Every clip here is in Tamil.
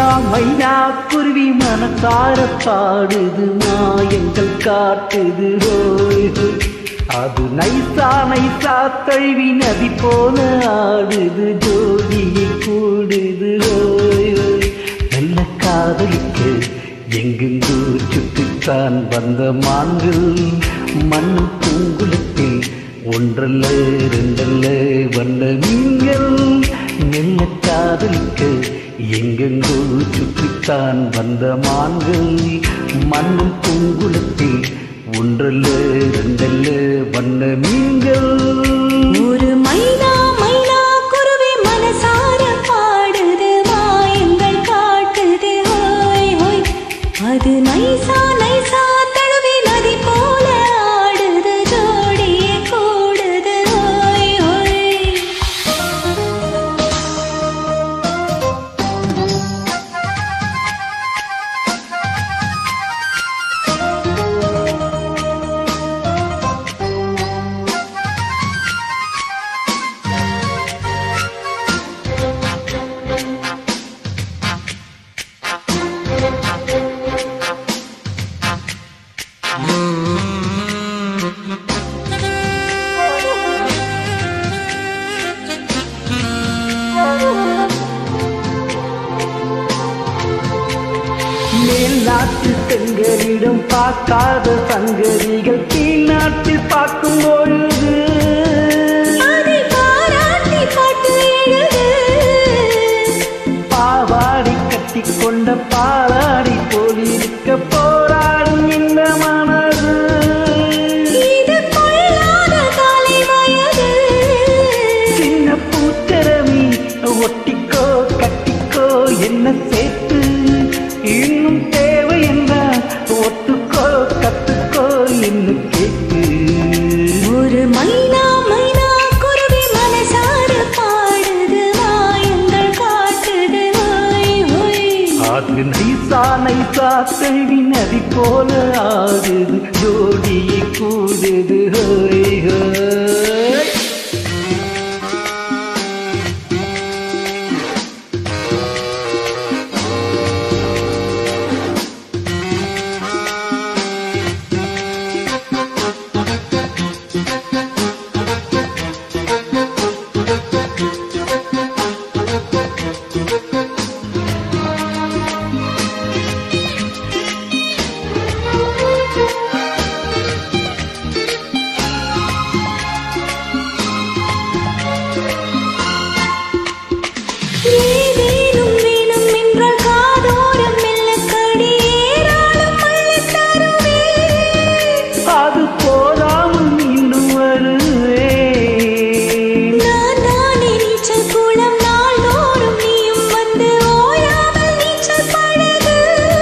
மைனா குருவி மனசார பாடுது மாயங்கள் காட்டுது ஹோய் ஹோய். அது நைசா நைசா தழுவி நதி போல ஆடுது ஜோதியை கூடுது ஹோய் ஹோய். நல்ல காதலிக்கு எங்கெங்கோ சுற்றித்தான் வந்த மான்கள் மண்ணு பூங்குளத்தில் ஒன்றல்ல ரெண்டல்ல வந்த நீங்கள் மெல்ல காதலிக்க எங்கெங்கோ சுற்றித்தான் வந்த மான்கள் மண்ணும் பூங்குளத்தில் ஒன்றல்ல ரெண்டல்ல வண்ண மீன்கள் ஒரு மைனா மைனா குருவி மனசார பாடுது மாயங்கள் காட்டுது ஹோய் ஹோய் அது நைசா நைசா தழுவி நதி போல ஆடுது ஜோடியே கூடுது ஹோய் ஹோய் மேல் நாட்டு பெண்களிடம் பார்க்காத சங்கதிகள் கீழ் நாட்டில் பார்க்கும் பொழுது அதை பாராட்டி பாட்டு எழுது பாவாடி கட்டி கொண்ட பாலாடி போலிருக்க போராடும் இந்த மனது இது கொள்ளாத காலை வயது சின்ன பூச்சரமி ஒட்டிக்கோ கட்டிக்கோ என்ன சேர்த்து இன்னும் தேவை என்ன ஒத்துக்கோ கத்துக்கோ என்ன கேட்டு ஒரு மைனா மைனா குருவி மனசார பாடுது மாயங்கள் காட்டுது ஹோய் ஹோய் அது நைசா நைசா தெவி நதி போல ஆடுது ஜோடியை கூடுது ஹோய் ஹோய் ஏதேனும் வேணும் என்றால் காதோரம் மெல்ல கடி ஏராளம் அள்ளித் தருவேன். அது போதாமல் மீண்டும் வருவேன் நான் தானே நீச்சல் குளம் நாள்தோறும் நீயும் வந்து ஓயாமல் நீச்சல் பழகு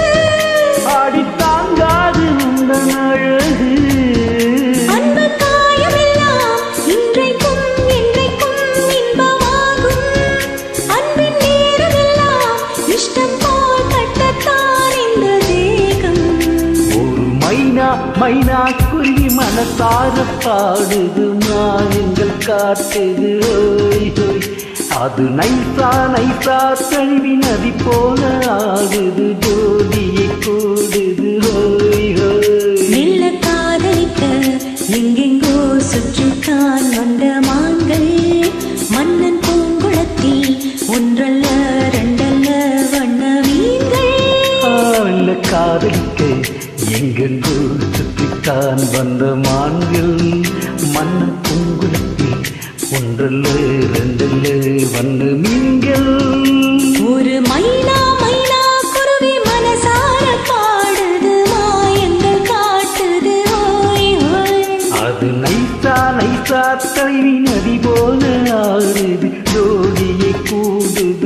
ஆடி தாங்காது உந்தன் அழகு அன்பு காயமெல்லாம் இன்றைக்கும் என்றைக்கும் இன்பமாகும் அன்பின் நேரமெல்லாம் இஷ்டம் போல் கட்டத்தான் இந்த தேகம் ஒரு மைனா மைனா குருவி மனசார பாடுது மாயங்கள் காட்டுது ஓய் ஓய் அது நைசா நைசா தழுவி நதி போல ஆடுது ஜோதியை கூடுது ஓய் ஓய் மெல்ல காதலிக்க எங்கெங்கோ சுற்றித்தான் வந்த மான்கள் மன்னன் பூங்குளத்தில் ஒன்றல்ல ரெண்டல்ல வண்ண வீங்கள் ஆழ்ல காதலிக்க எங்கெங்கோ சுற்றித்தான் வந்த மான்கள் மண்ண பூங்குளத்தில் ஒன்றல்ல ரெண்டல்ல வண்ண மீன்கள் ஒரு மைனா மைனா குருவி மனசார பாடுது மாயங்கள் காட்டுது ஓய் ஓய் அது நைசா நைசா தழுவி நதி போல ஆடுது ஜோடியை கூடுது